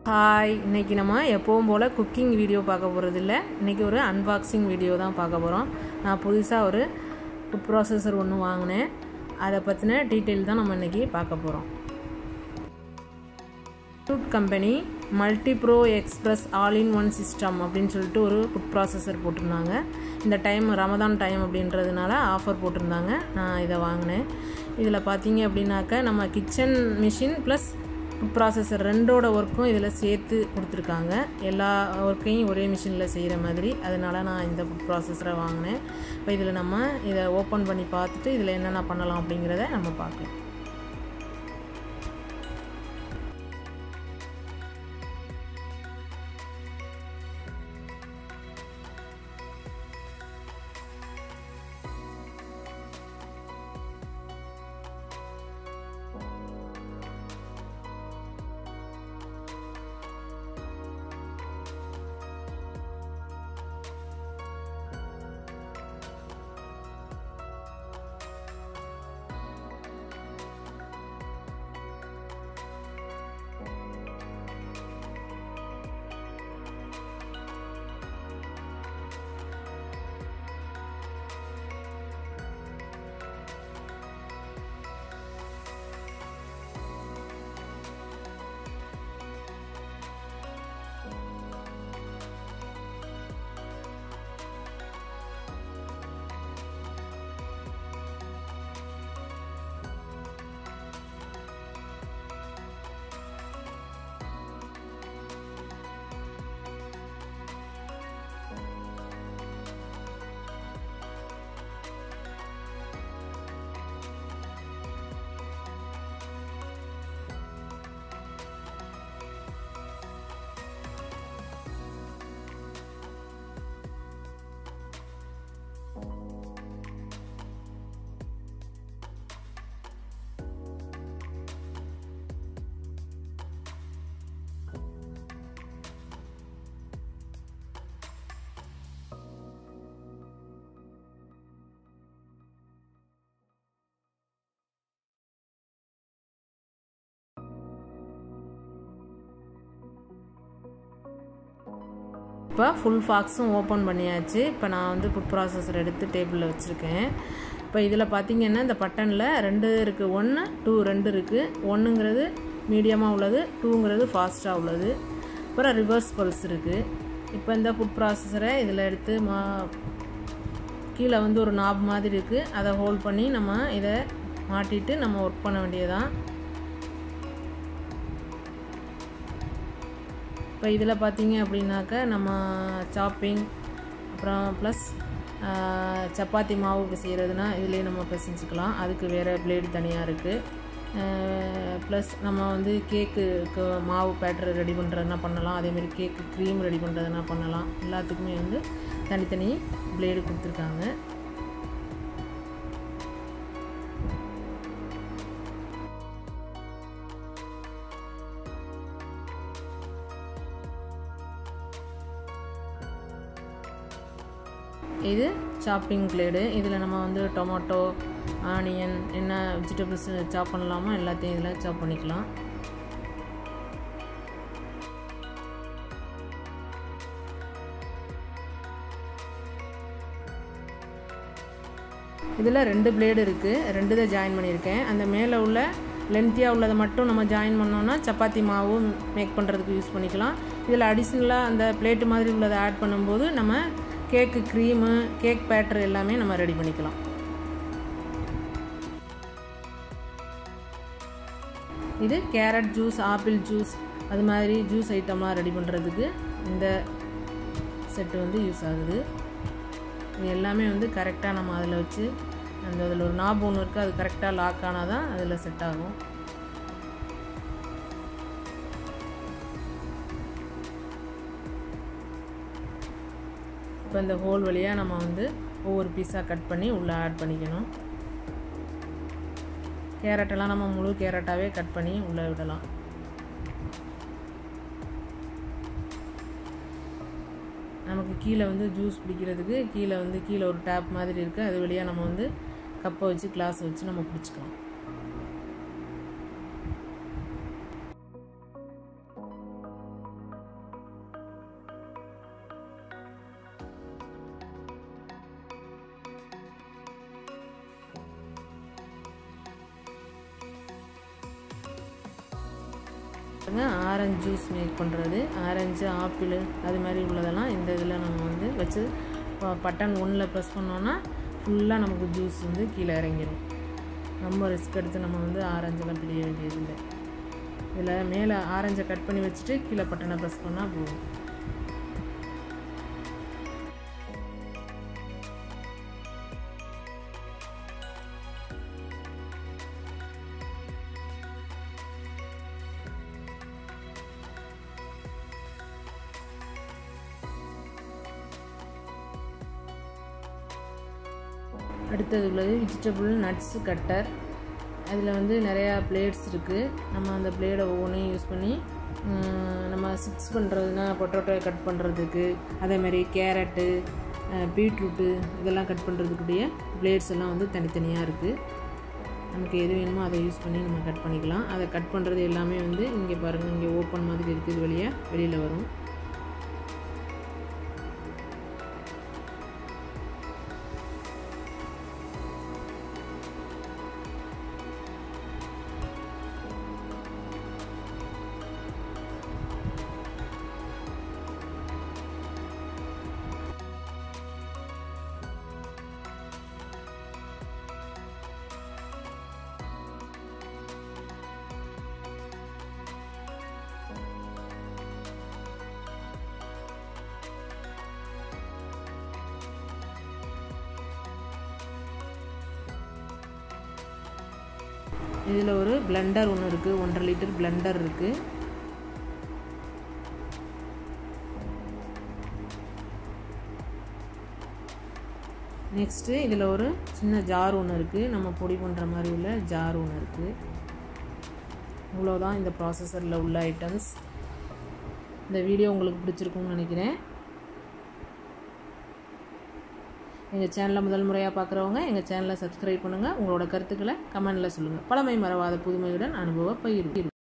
hi இன்னைக்கு நம்ம எப்பவும் போல் குக்கிங் வீடியோ பார்க்க போகிறது இல்லை இன்றைக்கி ஒரு அன்பாக்சிங் வீடியோ தான் பார்க்க போகிறோம் நான் புதுசாக ஒரு ஃபுட் ப்ராசஸர் ஒன்று வாங்கினேன் அதை பற்றின டீட்டெயில் தான் நம்ம இன்றைக்கி பார்க்க போகிறோம் food company multi pro express all in one system அப்படின்னு சொல்லிட்டு ஒரு ஃபுட் ப்ராசஸர் போட்டிருந்தாங்க இந்த டைம் ரமதான் டைம் அப்படின்றதுனால ஆஃபர் போட்டிருந்தாங்க நான் இதை வாங்கினேன் இதில் பார்த்தீங்க அப்படின்னாக்க நம்ம kitchen machine plus food processor ரெண்டோட ஒர்க்கும் இதில் சேர்த்து கொடுத்துருக்காங்க எல்லா ஒர்க்கையும் ஒரே மிஷினில் செய்கிற மாதிரி அதனால் நான் இந்த ஃபுட் ப்ராசஸரை வாங்கினேன் இப்போ இதில் நம்ம இதை ஓப்பன் பண்ணி பார்த்துட்டு இதில் என்னென்ன பண்ணலாம் அப்படிங்கிறத நம்ம பார்க்கலாம் இப்போ ஃபுல் ஃபாக்ஸும் ஓப்பன் பண்ணியாச்சு இப்போ நான் வந்து ஃபுட் ப்ராசஸர் எடுத்து டேபிளில் வச்சுருக்கேன் இப்போ இதில் பார்த்தீங்கன்னா இந்த பட்டனில் ரெண்டு இருக்குது ஒன்று டூ ரெண்டு இருக்குது ஒன்றுங்கிறது மீடியமாக உள்ளது டூங்கிறது ஃபாஸ்ட்டாக உள்ளது அப்புறம் ரிவர்ஸ் பல்ஸ் இருக்குது இப்போ இந்த ஃபுட் ப்ராசஸரை இதில் எடுத்து மா கீழே வந்து ஒரு நாப் மாதிரி இருக்குது அதை ஹோல்ட் பண்ணி நம்ம இதை மாட்டிட்டு நம்ம ஒர்க் பண்ண வேண்டியதான் இப்போ இதில் பார்த்தீங்க அப்படின்னாக்க நம்ம சாப்பிங் அப்புறம் ப்ளஸ் சப்பாத்தி மாவு செய்கிறதுனா இதுலேயே நம்ம பிசைஞ்சிக்கலாம் அதுக்கு வேறு பிளேடு தனியாக இருக்குது ப்ளஸ் நம்ம வந்து கேக்குக்கு மாவு பேட்டர் ரெடி பண்ணுறதுனா பண்ணலாம் அதேமாரி கேக்கு க்ரீம் ரெடி பண்ணுறதுனா பண்ணலாம் எல்லாத்துக்குமே வந்து தனித்தனி பிளேடு கொடுத்துருக்காங்க இது சாப்பிங் பிளேடு இதில் நம்ம வந்து டொமேட்டோ ஆனியன் என்ன வெஜிடபிள்ஸ் சாப் பண்ணலாமோ எல்லாத்தையும் இதில் சாப் பண்ணிக்கலாம் இதில் ரெண்டு பிளேடு இருக்குது ரெண்டு தான் ஜாயின் பண்ணியிருக்கேன் அந்த மேலே உள்ள லென்த்தியாக உள்ளதை மட்டும் நம்ம ஜாயின் பண்ணோன்னா சப்பாத்தி மாவு மேக் பண்ணுறதுக்கு யூஸ் பண்ணிக்கலாம் இதில் அடிஷ்னலாக அந்த பிளேட்டு மாதிரி உள்ளதை ஆட் பண்ணும்போது நம்ம கேக்கு க்ரீமு கேக் பேட்டர் எல்லாமே நம்ம ரெடி பண்ணிக்கலாம் இது கேரட் ஜூஸ் ஆப்பிள் ஜூஸ் அது மாதிரி ஜூஸ் ஐட்டம்லாம் ரெடி பண்ணுறதுக்கு இந்த செட்டு வந்து யூஸ் ஆகுது இது எல்லாமே வந்து கரெக்டாக நம்ம அதில் வச்சு அந்த அதில் ஒரு நாப் ஒன்று இருக்குது அது கரெக்டாக லாக் ஆனால் தான் அதில் செட் ஆகும் இப்போ இந்த ஹோல் வழியாக நம்ம வந்து ஒவ்வொரு பீஸாக கட் பண்ணி உள்ளே ஆட் பண்ணிக்கணும் கேரட்டெல்லாம் நம்ம முழு கேரட்டாகவே கட் பண்ணி உள்ளே விடலாம் நமக்கு கீழே வந்து ஜூஸ் பிடிக்கிறதுக்கு கீழே வந்து கீழே ஒரு டேப் மாதிரி இருக்குது அது வழியாக நம்ம வந்து கப்பை வச்சு கிளாஸ் வச்சு நம்ம பிடிச்சிக்கலாம் ஆரஞ்சு ஜூஸ் மேக் பண்ணுறது ஆரஞ்சு ஆப்பிள் அது மாதிரி உள்ளதெல்லாம் இந்த இதில் நம்ம வந்து வச்சு பட்டன் ஒன்றில் ப்ரெஸ் பண்ணோன்னா ஃபுல்லாக நமக்கு ஜூஸ் வந்து கீழே இறங்கிடும் ரொம்ப ரிஸ்க் எடுத்து நம்ம வந்து ஆரஞ்செல்லாம் பிடிக்க வேண்டியதில்லை இதில் மேலே ஆரஞ்சை கட் பண்ணி வச்சுட்டு கீழே பட்டனை ப்ரெஸ் பண்ணால் போதும் அடுத்தது உள்ளது வெஜிடபிள் நட்ஸு கட்டர் அதில் வந்து நிறையா பிளேட்ஸ் இருக்குது நம்ம அந்த பிளேடை ஒவ்வொன்றையும் யூஸ் பண்ணி நம்ம சிக்ஸ் பண்ணுறதுனா பொட்டோட்டோ கட் பண்ணுறதுக்கு அதேமாதிரி கேரட்டு பீட்ரூட்டு இதெல்லாம் கட் பண்ணுறதுக்குடைய பிளேட்ஸ் எல்லாம் வந்து தனித்தனியாக இருக்குது நமக்கு எது வேணுமோ அதை யூஸ் பண்ணி நம்ம கட் பண்ணிக்கலாம் அதை கட் பண்ணுறது எல்லாமே வந்து இங்கே பாருங்கள் இங்கே ஓப்பன் மாதிரி இருக்குது வழியாக வெளியில் வரும் இதில் ஒரு பிளெண்டர் ஒன்று இருக்குது ஒன்றரை லிட்டர் பிளெண்டர் இருக்குது நெக்ஸ்ட்டு இதில் ஒரு சின்ன ஜார் ஒன்று இருக்குது நம்ம பொடி பண்ணுற மாதிரி உள்ள ஜார் ஒன்று இருக்குது இவ்வளோதான் இந்த ப்ராசஸரில் உள்ள ஐட்டம்ஸ் இந்த வீடியோ உங்களுக்கு பிடிச்சிருக்கும்னு நினைக்கிறேன் எங்கள் சேனலை முதல் முறையாக பார்க்குறவங்க எங்கள் சேனலை சப்ஸ்கிரைப் பண்ணுங்கள் உங்களோட கருத்துக்களை கமெண்டில் சொல்லுங்கள் பழமை மறவாத புதுமையுடன் அனுபவ பகிர்வு